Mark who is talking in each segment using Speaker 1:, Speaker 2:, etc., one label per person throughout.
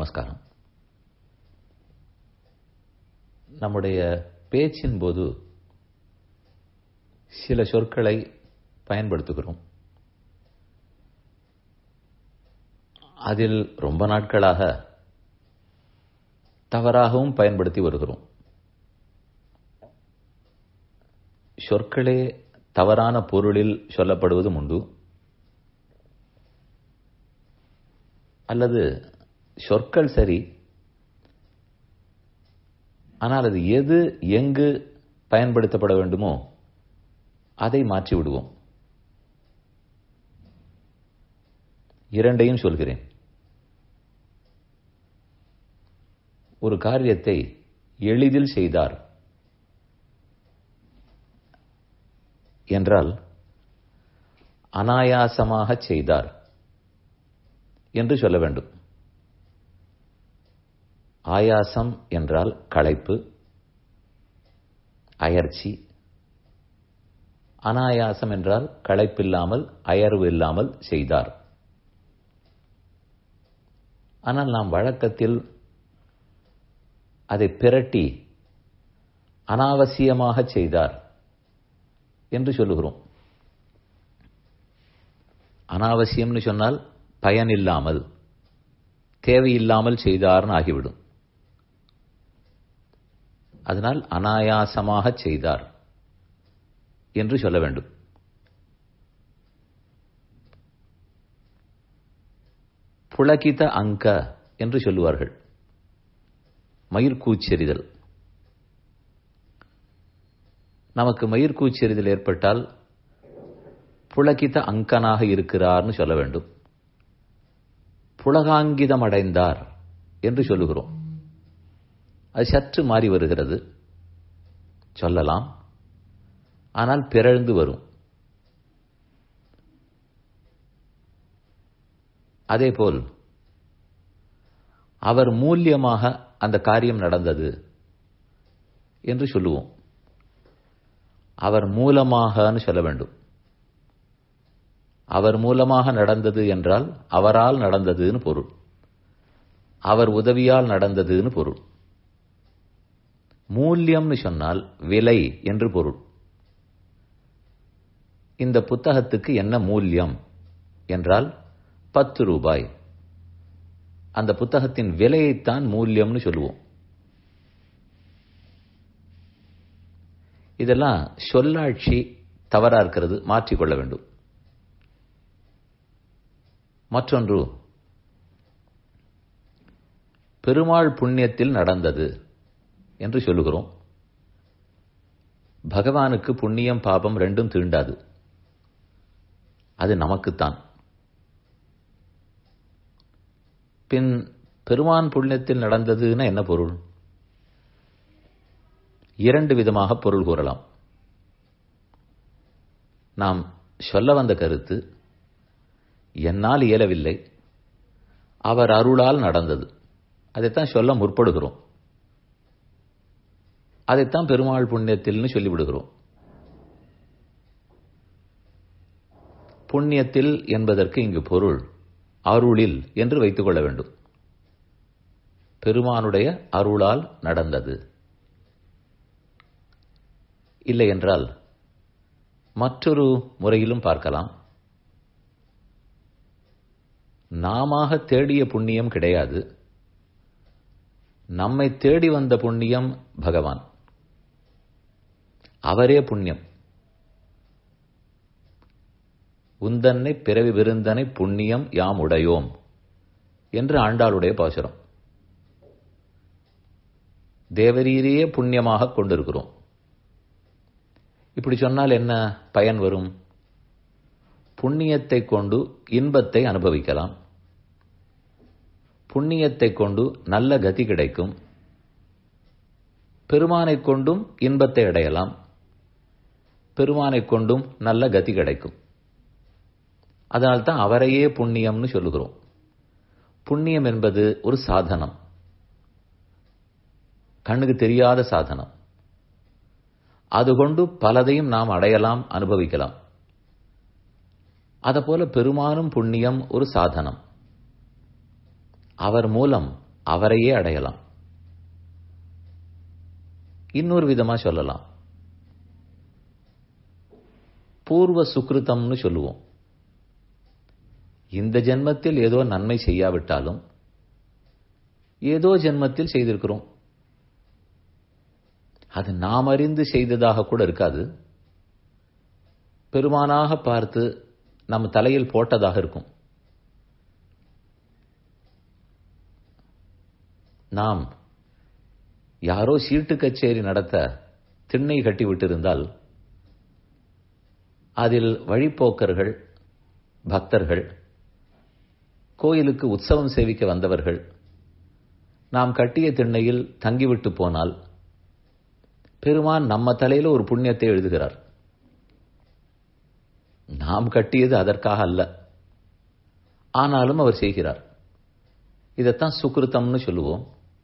Speaker 1: நமஸ்காரம் நம்முடைய பேச்சின் போது சில சொற்களை பயன்படுத்துகிறோம் அதில் ரொம்ப நாட்களாக தவறாகவும் பயன்படுத்தி வருகிறோம் சொற்களே தவறான பொருளில் சொல்லப்படுவதும் உண்டு அல்லது சொற்கள் சரி ஆனால் அது எது எங்கு பயன்படுத்தப்பட வேண்டுமோ அதை மாற்றி விடுவோம் இரண்டையும் சொல்கிறேன் ஒரு காரியத்தை எளிதில் செய்தார் என்றால் அனாயாசமாக செய்தார் என்று சொல்ல வேண்டும் ஆயாசம் என்றால் களைப்பு அயர்ச்சி அனாயாசம் என்றால் களைப்பில்லாமல் அயர்வு இல்லாமல் செய்தார் ஆனால் நாம் வழக்கத்தில் அதை பிரட்டி அனாவசியமாக செய்தார் என்று சொல்லுகிறோம் அனாவசியம்னு சொன்னால் பயன் இல்லாமல் தேவையில்லாமல் செய்தார்னு ஆகிவிடும் அதனால் அனாயாசமாக செய்தார் என்று சொல்ல வேண்டும் புலகித அங்க என்று சொல்லுவார்கள் மயிர்கூச்செறிதல் நமக்கு மயிர்கூச்செறிதல் ஏற்பட்டால் புலகித அங்கனாக இருக்கிறார்னு சொல்ல வேண்டும் புலகாங்கிதம் அடைந்தார் என்று சொல்லுகிறோம் அது சற்று மாறி வருகிறது சொல்லலாம் ஆனால் பிறழ்ந்து வரும் அதேபோல் அவர் மூலியமாக அந்த காரியம் நடந்தது என்று சொல்லுவோம் அவர் மூலமாகன்னு சொல்ல வேண்டும் அவர் மூலமாக நடந்தது என்றால் அவரால் நடந்ததுன்னு பொருள் அவர் உதவியால் நடந்ததுன்னு பொருள் மூல்யம்னு சொன்னால் விலை என்று பொருள் இந்த புத்தகத்துக்கு என்ன மூல்யம் என்றால் பத்து ரூபாய் அந்த புத்தகத்தின் விலையைத்தான் மூல்யம்னு சொல்லுவோம் இதெல்லாம் சொல்லாட்சி தவறா இருக்கிறது மாற்றிக்கொள்ள வேண்டும் மற்றொன்று பெருமாள் புண்ணியத்தில் நடந்தது என்று சொல்லுகிறோம் பகவானுக்கு புண்ணியம் பாபம் ரெண்டும் தீண்டாது அது நமக்குத்தான் பின் பெருமான் புண்ணியத்தில் நடந்ததுன்னா என்ன பொருள் இரண்டு விதமாக பொருள் கூறலாம் நாம் சொல்ல வந்த கருத்து என்னால் இயலவில்லை அவர் அருளால் நடந்தது அதைத்தான் சொல்ல முற்படுகிறோம் அதைத்தான் பெருமாள் புண்ணியத்தில்னு சொல்லிவிடுகிறோம் புண்ணியத்தில் என்பதற்கு இங்கு பொருள் அருளில் என்று வைத்துக் கொள்ள வேண்டும் பெருமானுடைய அருளால் நடந்தது இல்லை என்றால் மற்றொரு முறையிலும் பார்க்கலாம் நாம தேடிய புண்ணியம் கிடையாது நம்மை தேடி வந்த புண்ணியம் பகவான் அவரே புண்ணியம் உந்தன்னை பிறவி விருந்தனை புண்ணியம் யாம் உடையோம் என்று ஆண்டாளுடைய பாசுரம் தேவரீரையே புண்ணியமாக கொண்டிருக்கிறோம் இப்படி சொன்னால் என்ன பயன் வரும் புண்ணியத்தை கொண்டு இன்பத்தை அனுபவிக்கலாம் புண்ணியத்தை கொண்டு நல்ல கதி கிடைக்கும் பெருமானை கொண்டும் இன்பத்தை அடையலாம் பெருமானை கொண்டும் நல்ல கதி கிடைக்கும் அதனால்தான் அவரையே புண்ணியம்னு சொல்லுகிறோம் புண்ணியம் என்பது ஒரு சாதனம் கண்ணுக்கு தெரியாத சாதனம் அது கொண்டு பலதையும் நாம் அடையலாம் அனுபவிக்கலாம் அதபோல பெருமானும் புண்ணியம் ஒரு சாதனம் அவர் மூலம் அவரையே அடையலாம் இன்னொரு விதமா சொல்லலாம் பூர்வ சுக்ருதம்னு சொல்லுவோம் இந்த ஜென்மத்தில் ஏதோ நன்மை செய்யாவிட்டாலும் ஏதோ ஜென்மத்தில் செய்திருக்கிறோம் அது நாம் அறிந்து செய்ததாக கூட இருக்காது பெருமானாக பார்த்து நம்ம தலையில் போட்டதாக இருக்கும் நாம் யாரோ சீட்டு கச்சேரி நடத்த திண்ணை கட்டி விட்டிருந்தால் அதில் வழிப்போக்கர்கள் பக்தர்கள் கோயிலுக்கு உற்சவம் சேவிக்க வந்தவர்கள் நாம் கட்டிய திண்ணையில் தங்கிவிட்டு போனால் பெருமான் நம்ம தலையில ஒரு புண்ணியத்தை எழுதுகிறார் நாம் கட்டியது அதற்காக அல்ல ஆனாலும் அவர் செய்கிறார் இதைத்தான் சுக்கிருத்தம்னு சொல்லுவோம்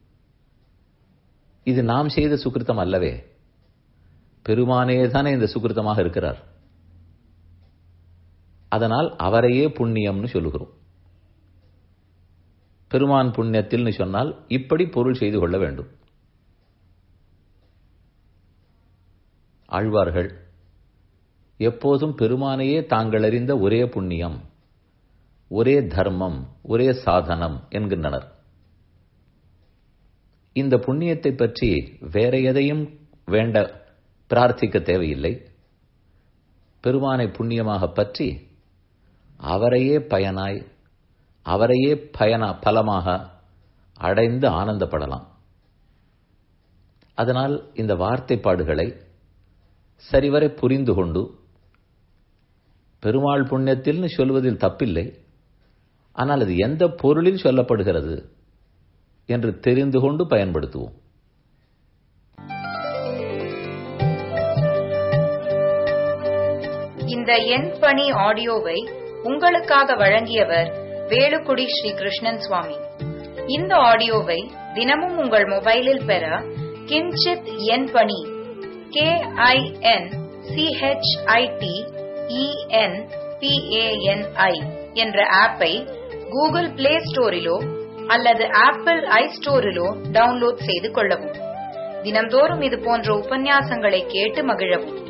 Speaker 1: இது நாம் செய்த சுக்கிருத்தம் அல்லவே பெருமானே தானே இந்த சுக்கிருத்தமாக இருக்கிறார் அதனால் அவரையே புண்ணியம்னு சொல்லுகிறோம் பெருமான் புண்ணியத்தில்னு சொன்னால் இப்படி பொருள் செய்து கொள்ள வேண்டும் ஆழ்வார்கள் எப்போதும் பெருமானையே தாங்கள் அறிந்த ஒரே புண்ணியம் ஒரே தர்மம் ஒரே சாதனம் என்கின்றனர் இந்த புண்ணியத்தை பற்றி வேற எதையும் வேண்ட பிரார்த்திக்க தேவையில்லை பெருமானை புண்ணியமாக பற்றி அவரையே பயனாய் அவரையே பயனா பலமாக அடைந்து ஆனந்தப்படலாம் அதனால் இந்த வார்த்தைப்பாடுகளை சரிவரை புரிந்து கொண்டு பெருமாள் புண்ணியத்தில்னு சொல்வதில் தப்பில்லை ஆனால் அது எந்த பொருளில் சொல்லப்படுகிறது என்று தெரிந்து கொண்டு பயன்படுத்துவோம்
Speaker 2: இந்த எண் பணி ஆடியோவை உங்களுக்காக வழங்கியவர் வேலுக்குடி ஸ்ரீ கிருஷ்ணன் சுவாமி இந்த ஆடியோவை தினமும் உங்கள் மொபைலில் பெற கிஞ்சித் எண் பணி கே ஐ என் சிஹெச்ஐடி இஎன் பிஏஎன்ஐ என்ற ஆப்பை கூகுள் பிளே ஸ்டோரிலோ அல்லது ஆப்பிள் ஐ ஸ்டோரிலோ டவுன்லோட் செய்து கொள்ளவும் தினம்தோறும் இது போன்ற உபன்யாசங்களை கேட்டு மகிழவும்